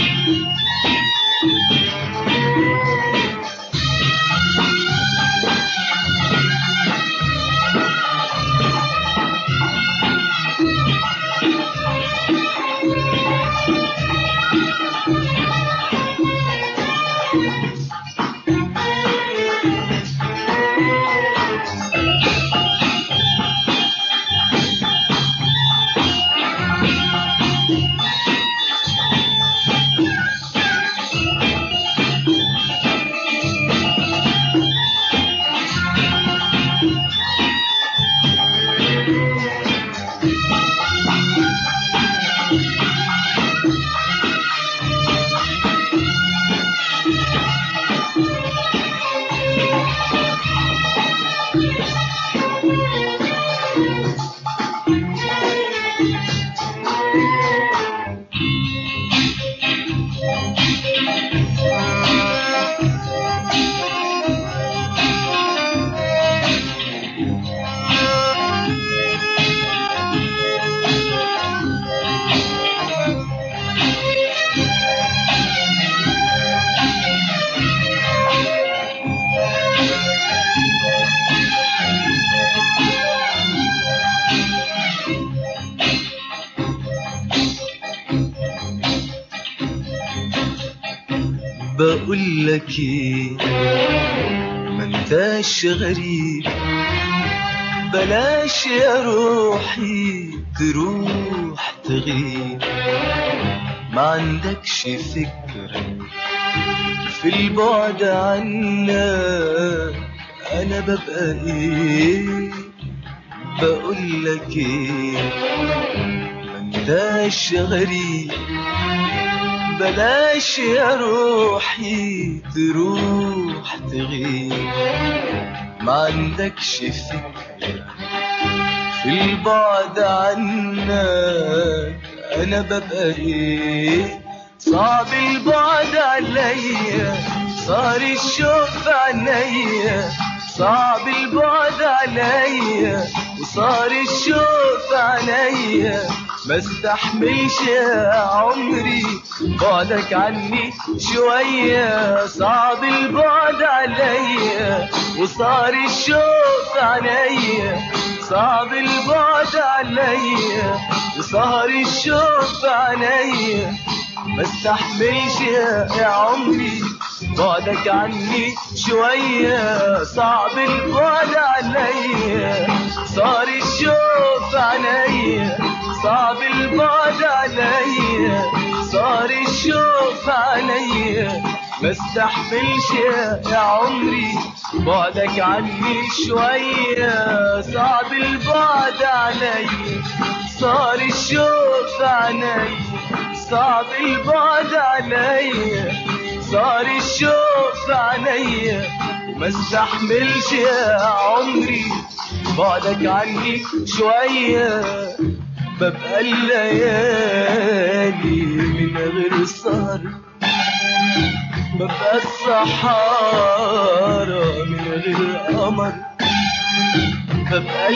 بقول لك ايه ما انتاش غريب بلاش يا روحي تروح تغيب ما عندكش فكرة في البعد عنا انا ببقى ايه بقول لك ايه ما انتاش غريب بلاش يا روحي تروح تغيب ما عندكش فكرة في البعد عنك انا ببقى ايه صعب البعد عليا صار الشوق في عينيا صعب البعد عليا وصار الشوق في عينيا ما استحملش يا عمري بعدك عني شوية صعب البعد عليا وصار الشوق في عينيا صعب البعد عليا وصار الشوق في عينيا ما استحملش يا يا عمري بعدك عني شوية صعب البعد عليا صار الشوق في عينيا صعب البعد عليا صار الشوق في عينيا ما استحملش يا يا عمري بعدك عني شوية صعب البعد عليا صار الشوق في عينيا صعب البعد عليا صار الشوق في عينيا ما استحملش يا عمري بعدك عني شوية ببقى الليالي من غير سهر ببقى الصحارى من غير قمر ببقى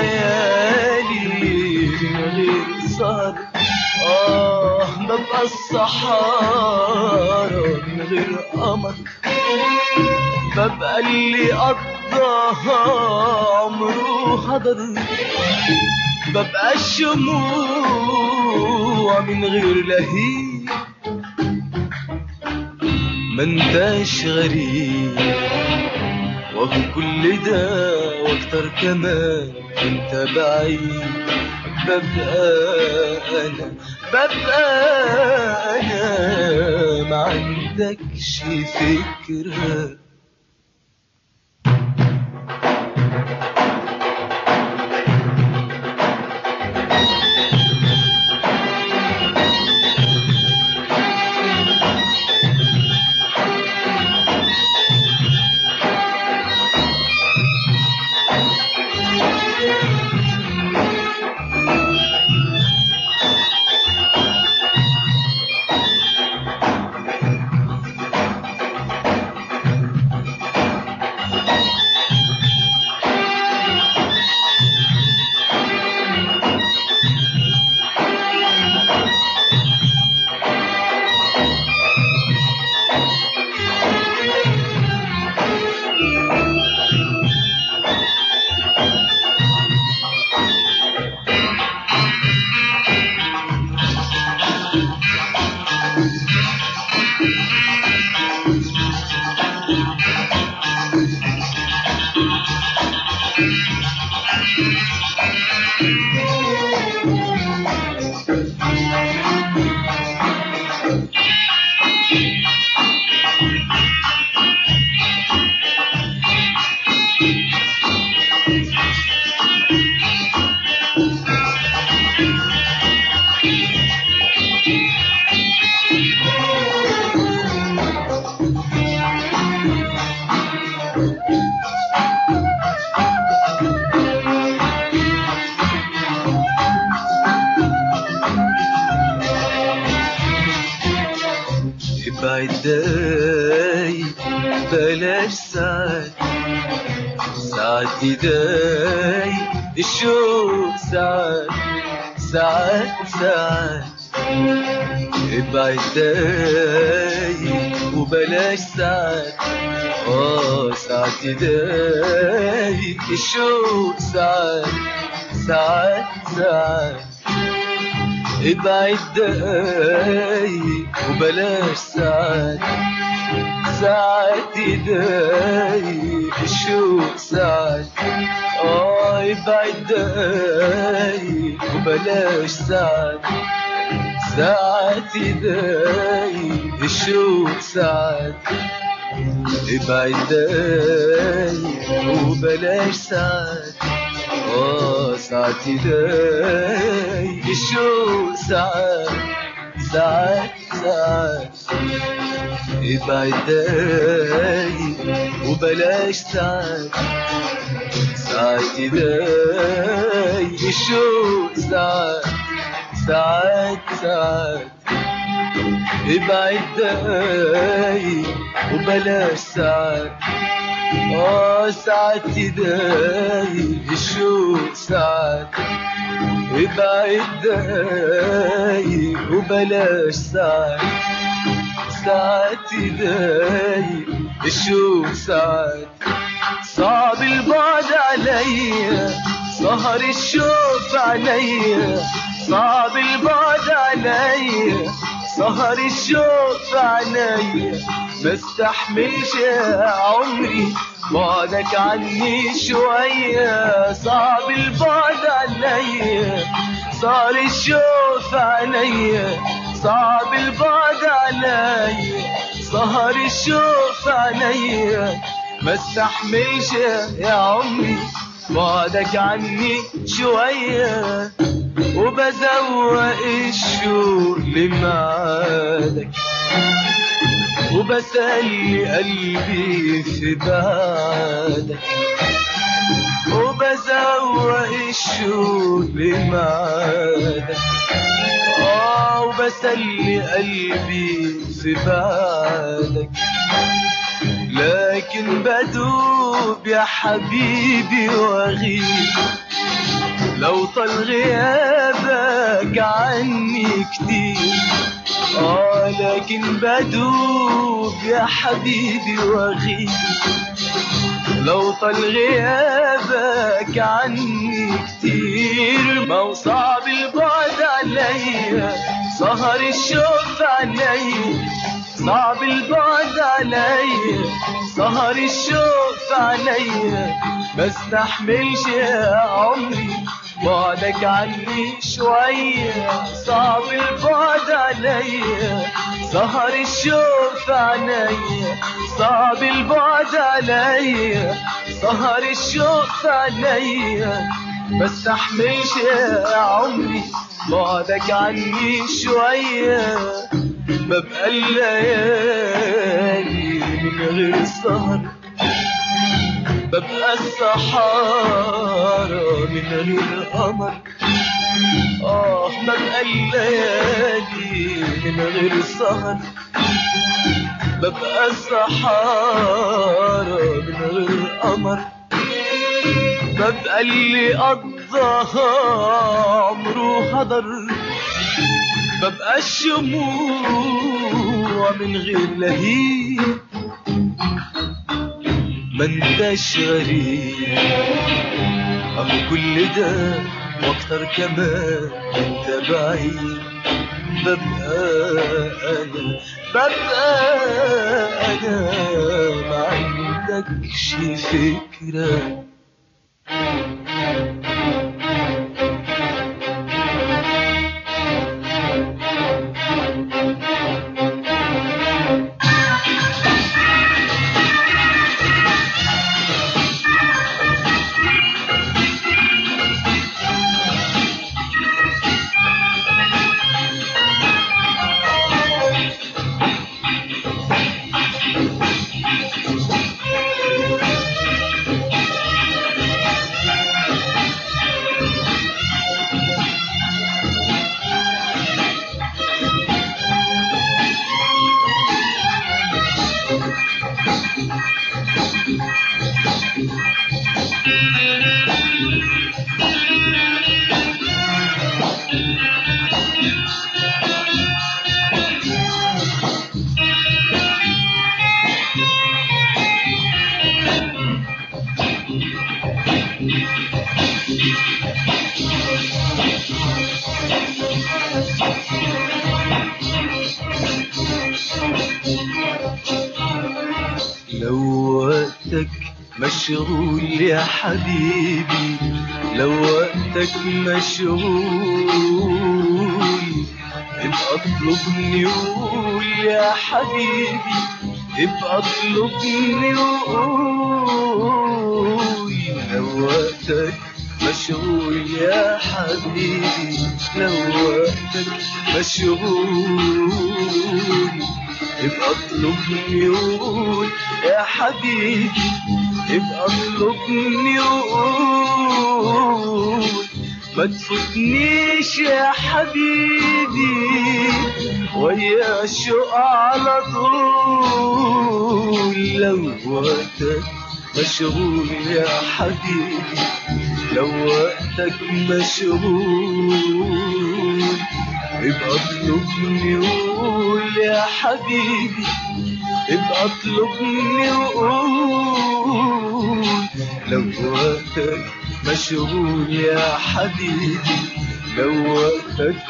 الليالي من غير سهر آه ببقى الصحارى من غير قمر ببقى اللي قضاها عمره هدر ببقى الشموع من غير لهيب ما انتاش غريب وهو كل ده واكتر كمان انت بعيد ببقى انا ببقى انا ما عندكش فكره ابعد داي بلاش ساعات ساعات داي الشوق ساعات ساعات ساعات ابعد داي وبلاش ساعات اه ساعات داي الشوق ساعات ساعات ساعات ابعد دقايق وبلاش ساعات ساعات دقايق الشوق ساعات اه ابعد دقايق وبلاش ساعات ساعات دقايق الشوق ساعات ابعد دقايق وبلاش ساعات اه ساعات دقايق الشوق ساعات ساعات ساعات ابعد دقايق وبلاش ساعات ساعات دقايق الشوق ساعات ساعات ساعات ابعد دقايق وبلاش ساعات اه ساعات دقايق الشوق ساعات ابعد دقايق وبلاش ساعات ساعات دقايق الشوق ساعات صعب البعد عليا سهر الشوق عليا صعب البعد عليا سهر الشوق عليا ما استحملش يا عمري بعدك عني شوية صعب البعد عليا صار الشوق عليا صعب البعد عليا سهر الشوق عليا ما استحملش يا عمري بعدك عني شوية وبزوق الشوق لمعادك وبسلي قلبي في بعدك وبزوق الشوق لمعادك اه وبسلي قلبي في بعدك لكن بدوب يا حبيبي واغيب لو طال غيابك عني كتير اه لكن بدوب يا حبيبي واغيب لو طال غيابك عني كتير ما هو صعب البعد عليا سهر الشوق عليا صعب البعد عليا سهر الشوق عليا ما استحملش يا عمري بعدك عني شوية صعب البعد عليا سهر الشوق عليا صعب البعد عليا سهر الشوق عليا ما استحملش يا عمري بعدك عني شوية ببقى الليالي من غير سهر ببقى الصحارى من غير قمر اه ببقى الليالي من غير سهر ببقى الصحارى من غير قمر ببقى اللي قضاها عمره هدر ببقى الشموع من غير لهيب ما انتش غريب اهو كل ده واكتر كمان انت بعيد ببقى انا ببقى انا ما عندكش فكره لو وقتك مشغول يا حبيبي لو وقتك مشغول ابقى اطلبني وقول يا حبيبي ابقى اطلبني وقول لو وقتك مشغول يا حبيبي لو وقتك مشغول ابقى اطلبني وقول يا حبيبي ابقى اطلبني وقول ما تفوتنيش يا حبيبي ويا الشوق على طول لو وقتك مشغول يا حبيبي لو وقتك مشغول ابقى اطلبني وقول يا حبيبي ابقى اطلبني وقول لو وقتك مشغول يا حبيبي لو وقتك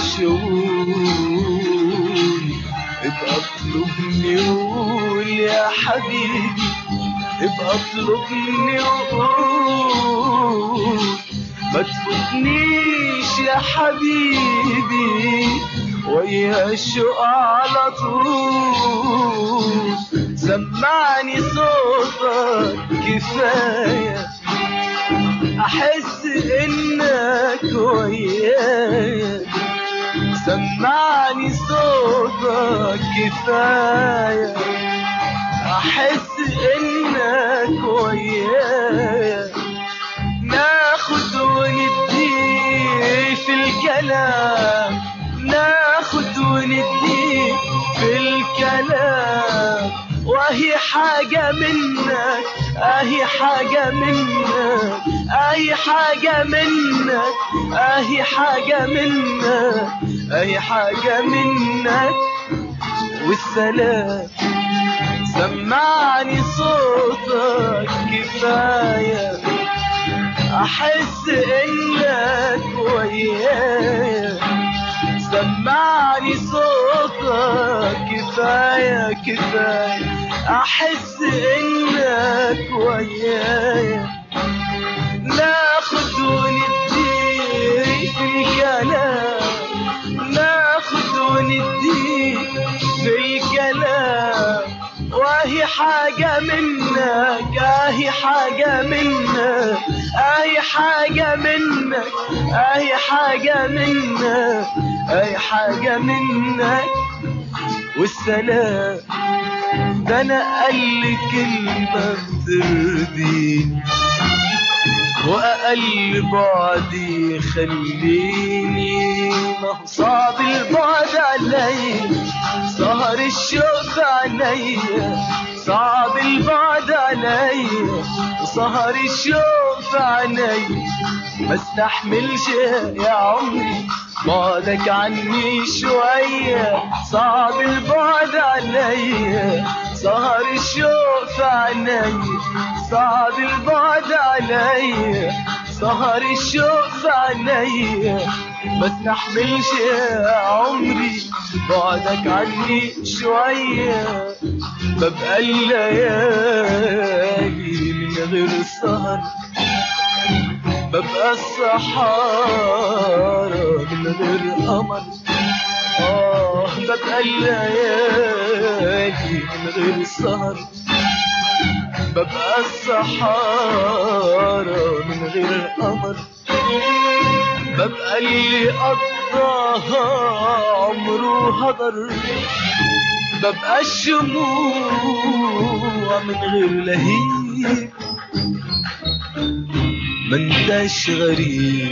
مشغول ابقى اطلبني وقول يا حبيبي ابقى اطلبني وقول ما تفوتنيش يا حبيبي ويا الشوق على طول سمعني صوتك كفاية أحس إنك ويايا سمعني صوتك كفاية أحس إنك ويايا ناخد وندي في الكلام ناخد وندي في الكلام وهي حاجة منك اهي حاجة منك اهي حاجة منك اهي حاجة منك اهي حاجة منك والسلام سمعني صوتك كفاية احس انك ويايا سمعني صوتك كفاية كفاية احس انك ويايا ناخد وندي في الكلام ناخد وندي في الكلام وهي حاجة منك اهي حاجة منك اهي حاجة منك اهي حاجة منك اهي حاجة منك والسلام ده انا اقل كلمة بترضيني واقل بعدي يخليني ما هو صعب البعد عليا سهر الشوق في عينيا صعب البعد عليا وسهر الشوق في عينيا ما استحملش يا عمري بعدك عني شوية صعب البعد عليا سهر الشوق في عينيا صعب البعد عليا سهر الشوق في عينيا ما استحملش يا عمري بعدك عني شوية ببقى الليالي من غير سهر ببقى الصحارى من غير قمر آه ببقى الليالي من غير سهر ببقى الصحارى من غير قمر ببقى اللي قضاها عمره هدر ببقى الشموع من غير لهيب ما انتش غريب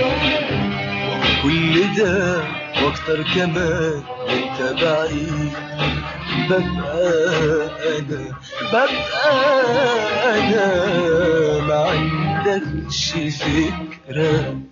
كل ده واكتر كمان وانت بعيد ببقى انا ببقى انا ما عندكش فكره